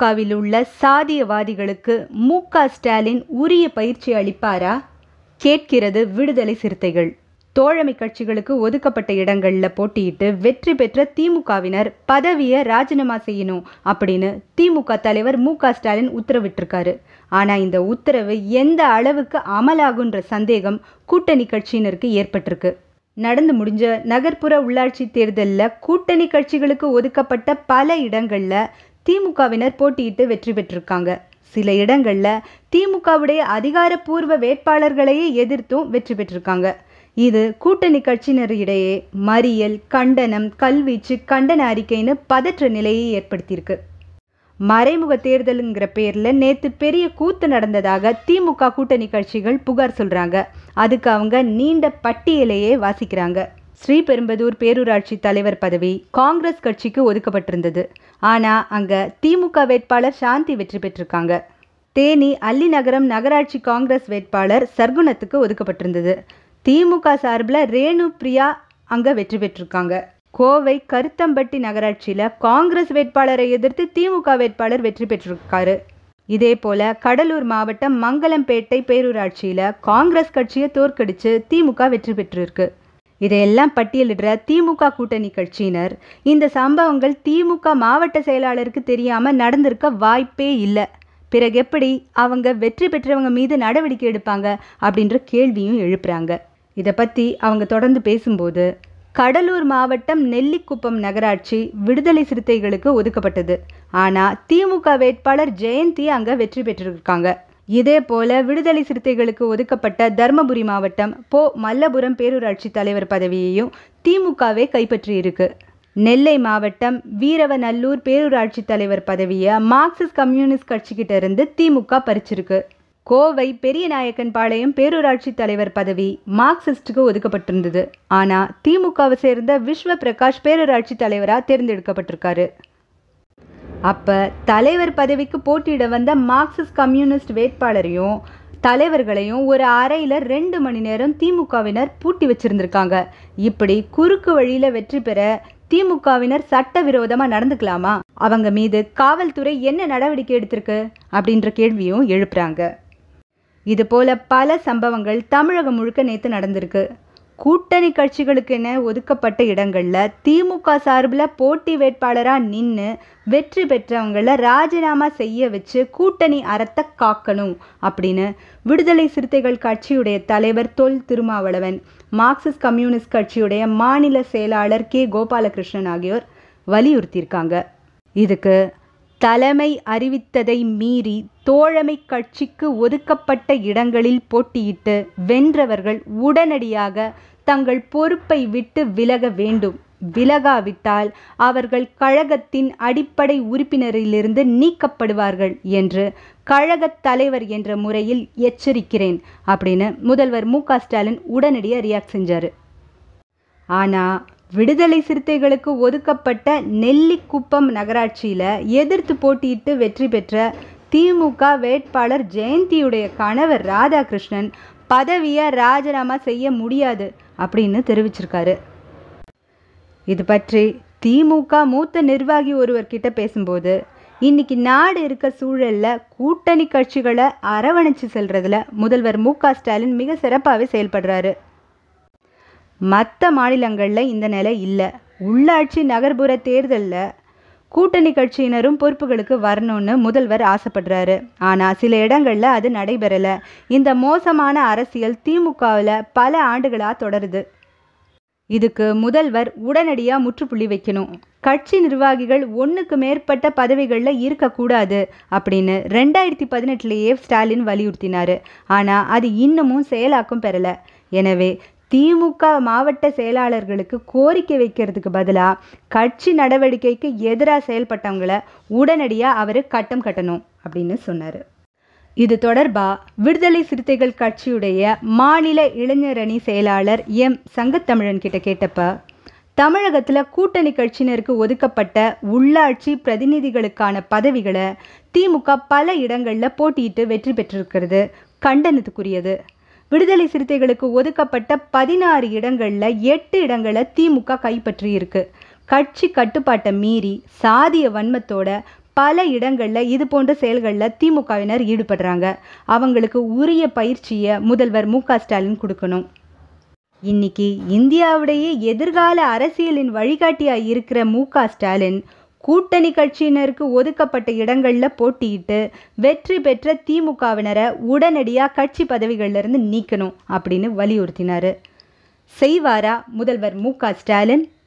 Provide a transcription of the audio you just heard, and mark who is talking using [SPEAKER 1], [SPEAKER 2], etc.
[SPEAKER 1] திமுகவில் உள்ள சாதியவாதிகளுக்கு மு க ஸ்டாலின் உரிய பயிற்சி அளிப்பாரா கேட்கிறது விடுதலை சிறுத்தைகள் தோழமை கட்சிகளுக்கு ஒதுக்கப்பட்ட இடங்கள்ல போட்டியிட்டு வெற்றி பெற்ற திமுகவினர் பதவியை ராஜினாமா செய்யணும் அப்படின்னு திமுக தலைவர் மு க ஸ்டாலின் உத்தரவிட்டிருக்காரு ஆனா இந்த உத்தரவு எந்த அளவுக்கு அமலாகுன்ற சந்தேகம் கூட்டணி கட்சியினருக்கு ஏற்பட்டிருக்கு நடந்து முடிஞ்ச நகர்ப்புற உள்ளாட்சி தேர்தலில் கூட்டணி கட்சிகளுக்கு ஒதுக்கப்பட்ட பல இடங்கள்ல திமுகவினர் போட்டியிட்டு வெற்றி பெற்றிருக்காங்க சில இடங்கள்ல திமுகவுடைய அதிகாரப்பூர்வ வேட்பாளர்களையே எதிர்த்தும் வெற்றி பெற்றிருக்காங்க இது கூட்டணி கட்சியினரிடையே மறியல் கண்டனம் கல்வீச்சு கண்டன அறிக்கைன்னு பதற்ற நிலையை ஏற்படுத்தியிருக்கு மறைமுக தேர்தலுங்கிற பேர்ல நேத்து பெரிய கூத்து நடந்ததாக திமுக கூட்டணி கட்சிகள் புகார் சொல்றாங்க அதுக்கு அவங்க நீண்ட பட்டியலையே வாசிக்கிறாங்க ஸ்ரீபெரும்பதூர் பேரூராட்சி தலைவர் பதவி காங்கிரஸ் கட்சிக்கு ஒதுக்கப்பட்டிருந்தது ஆனா அங்க திமுக வேட்பாளர் சாந்தி வெற்றி பெற்றிருக்காங்க தேனி அல்லிநகரம் நகராட்சி காங்கிரஸ் வேட்பாளர் சர்க்குணத்துக்கு ஒதுக்கப்பட்டிருந்தது திமுக சார்பில் ரேணு பிரியா அங்க வெற்றி பெற்றிருக்காங்க கோவை கருத்தம்பட்டி நகராட்சியில காங்கிரஸ் வேட்பாளரை எதிர்த்து திமுக வேட்பாளர் வெற்றி பெற்றிருக்காரு இதே போல கடலூர் மாவட்டம் மங்களம்பேட்டை பேரூராட்சியில காங்கிரஸ் கட்சியை தோற்கடிச்சு திமுக வெற்றி பெற்றிருக்கு இதையெல்லாம் பட்டியலிடுற திமுக கூட்டணி கட்சியினர் இந்த சம்பவங்கள் திமுக மாவட்ட செயலாளருக்கு தெரியாம நடந்திருக்க வாய்ப்பே இல்லை பிறகு எப்படி அவங்க வெற்றி பெற்றவங்க மீது நடவடிக்கை எடுப்பாங்க அப்படின்ற கேள்வியும் எழுப்புறாங்க இதை பற்றி அவங்க தொடர்ந்து பேசும்போது கடலூர் மாவட்டம் நெல்லிக்குப்பம் நகராட்சி விடுதலை சிறுத்தைகளுக்கு ஒதுக்கப்பட்டது ஆனால் திமுக வேட்பாளர் ஜெயந்தி அங்கே வெற்றி பெற்றிருக்காங்க இதே போல விடுதலை சிறுத்தைகளுக்கு ஒதுக்கப்பட்ட தர்மபுரி மாவட்டம் போ மல்லபுரம் பேரூராட்சி தலைவர் பதவியையும் திமுகவே கைப்பற்றியிருக்கு நெல்லை மாவட்டம் வீரவநல்லூர் பேரூராட்சி தலைவர் பதவியை மார்க்சிஸ்ட் கம்யூனிஸ்ட் கட்சிக்கிட்ட இருந்து திமுக பறிச்சிருக்கு கோவை பெரியநாயக்கன் பாளையம் பேரூராட்சி தலைவர் பதவி மார்க்சிஸ்டுக்கு ஒதுக்கப்பட்டிருந்தது ஆனா திமுகவை சேர்ந்த விஸ்வ பிரகாஷ் பேரூராட்சி தலைவரா தேர்ந்தெடுக்கப்பட்டிருக்காரு அப்ப தலைவர் பதவிக்கு போட்டியிட வந்த மார்க்சிஸ்ட் கம்யூனிஸ்ட் வேட்பாளரையும் தலைவர்களையும் ஒரு அறையில ரெண்டு மணி நேரம் திமுகவினர் பூட்டி வச்சிருந்திருக்காங்க இப்படி குறுக்கு வழியில வெற்றி பெற திமுகவினர் சட்டவிரோதமா நடந்துக்கலாமா அவங்க மீது காவல்துறை என்ன நடவடிக்கை எடுத்திருக்கு அப்படின்ற கேள்வியும் எழுப்புறாங்க இது போல பல சம்பவங்கள் தமிழகம் முழுக்க நேத்து நடந்திருக்கு கூட்டணி கட்சிகளுக்கென ஒதுக்கப்பட்ட இடங்கள்ல திமுக சார்பில் போட்டி வேட்பாளரா நின்று வெற்றி பெற்றவங்கள ராஜினாமா செய்ய வச்சு கூட்டணி அறத்தை காக்கணும் அப்படின்னு விடுதலை சிறுத்தைகள் கட்சியுடைய தலைவர் தொல் திருமாவளவன் மார்க்சிஸ்ட் கம்யூனிஸ்ட் கட்சியுடைய மாநில செயலாளர் கே கோபாலகிருஷ்ணன் ஆகியோர் வலியுறுத்தியிருக்காங்க இதுக்கு தலைமை அறிவித்ததை மீறி தோழமை கட்சிக்கு ஒதுக்கப்பட்ட இடங்களில் போட்டியிட்டு வென்றவர்கள் உடனடியாக தங்கள் பொறுப்பை விட்டு விலக வேண்டும் விலகாவிட்டால் அவர்கள் கழகத்தின் அடிப்படை உறுப்பினரிலிருந்து நீக்கப்படுவார்கள் என்று கழகத் தலைவர் என்ற முறையில் எச்சரிக்கிறேன் அப்படின்னு முதல்வர் மு க ஸ்டாலின் உடனடியாக ரியாக்ட் செஞ்சார் ஆனால் விடுதலை சிறுத்தைகளுக்கு ஒதுக்கப்பட்ட நெல்லிக்குப்பம் நகராட்சியில் எதிர்த்து போட்டியிட்டு வெற்றி பெற்ற திமுக வேட்பாளர் ஜெயந்தியுடைய கணவர் ராதாகிருஷ்ணன் பதவியை ராஜினாமா செய்ய முடியாது அப்படின்னு தெரிவிச்சிருக்காரு இது பற்றி திமுக மூத்த நிர்வாகி ஒருவர் கிட்ட பேசும்போது இன்னைக்கு நாடு இருக்க சூழல்ல கூட்டணி கட்சிகளை அரவணைச்சு செல்றதுல முதல்வர் மு க ஸ்டாலின் மிக சிறப்பாகவே செயல்படுறாரு மற்ற மாநிலங்களில் இந்த நிலை இல்லை உள்ளாட்சி நகர்ப்புற தேர்தலில் கூட்டணி கட்சியினரும் பொறுப்புகளுக்கு வரணும்னு முதல்வர் ஆசைப்படுறாரு ஆனால் சில இடங்களில் அது நடைபெறலை இந்த மோசமான அரசியல் திமுகவில் பல ஆண்டுகளாக தொடருது இதுக்கு முதல்வர் உடனடியாக முற்றுப்புள்ளி வைக்கணும் கட்சி நிர்வாகிகள் ஒன்றுக்கு மேற்பட்ட பதவிகளில் இருக்கக்கூடாது அப்படின்னு ரெண்டாயிரத்தி பதினெட்டுலேயே ஸ்டாலின் வலியுறுத்தினார் ஆனால் அது இன்னமும் செயலாக்கம் பெறலை எனவே திமுக மாவட்ட செயலாளர்களுக்கு கோரிக்கை வைக்கிறதுக்கு பதிலாக கட்சி நடவடிக்கைக்கு எதிராக செயல்பட்டவங்கள உடனடியாக அவர் கட்டம் கட்டணும் அப்படின்னு சொன்னார் இது தொடர்பா விடுதலை சிறுத்தைகள் கட்சியுடைய மாநில இளைஞரணி செயலாளர் எம் சங்கத்தமிழன் கிட்ட கேட்டப்ப தமிழகத்தில் கூட்டணி கட்சியினருக்கு ஒதுக்கப்பட்ட உள்ளாட்சி பிரதிநிதிகளுக்கான பதவிகளை திமுக பல இடங்களில் போட்டியிட்டு வெற்றி பெற்றிருக்கிறது கண்டனத்துக்குரியது விடுதலை சிறுத்தைகளுக்கு ஒதுக்கப்பட்ட பதினாறு இடங்கள்ல எட்டு இடங்களை திமுக கைப்பற்றி இருக்கு கட்சி கட்டுப்பாட்டை மீறி சாதிய வன்மத்தோட பல இடங்களில் இது போன்ற செயல்களில் திமுகவினர் ஈடுபடுறாங்க அவங்களுக்கு உரிய பயிற்சியை முதல்வர் மு க ஸ்டாலின் கொடுக்கணும் இன்னைக்கு இந்தியாவுடைய எதிர்கால அரசியலின் வழிகாட்டியாக இருக்கிற மு க ஸ்டாலின் கூட்டணி கட்சியினருக்கு ஒதுக்கப்பட்ட இடங்களில் போட்டியிட்டு வெற்றி பெற்ற திமுகவினரை உடனடியாக கட்சி பதவிகளிலிருந்து நீக்கணும் அப்படின்னு வலியுறுத்தினார் செய்வாரா முதல்வர் மு க ஸ்டாலின்